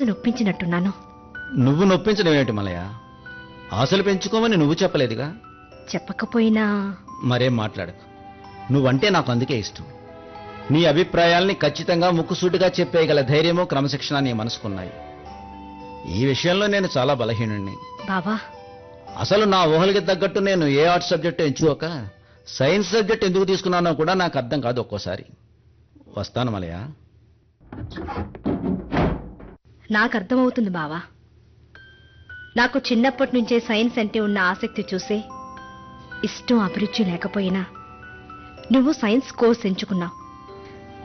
కాస్త నొప్పించినట్టున్నాను నువ్వు నొప్పించడం ఏమిటి మలయ ఆశలు పెంచుకోమని నువ్వు చెప్పలేదుగా చెప్పకపోయినా మరేం మాట్లాడకు నువ్వంటే నాకు అందుకే ఇష్టం నీ అభిప్రాయాల్ని ఖచ్చితంగా ముక్కుసూటిగా చెప్పేయగల ధైర్యము క్రమశిక్షణ నీ మనసుకున్నాయి ఈ విషయంలో నేను చాలా బలహీనుణ్ణి బావా అసలు నా ఊహలకి తగ్గట్టు నేను ఏ ఆర్ట్స్ సబ్జెక్ట్ ఎంచుకోక సైన్స్ సబ్జెక్ట్ ఎందుకు తీసుకున్నానో కూడా నాకు అర్థం కాదు ఒక్కోసారి వస్తాను మలయ నాకు అర్థమవుతుంది బావా నాకు చిన్నప్పటి నుంచే సైన్స్ అంటే ఉన్న ఆసక్తి చూసే ఇష్టం అభిరుచి లేకపోయినా నువ్వు సైన్స్ కోర్స్ ఎంచుకున్నావు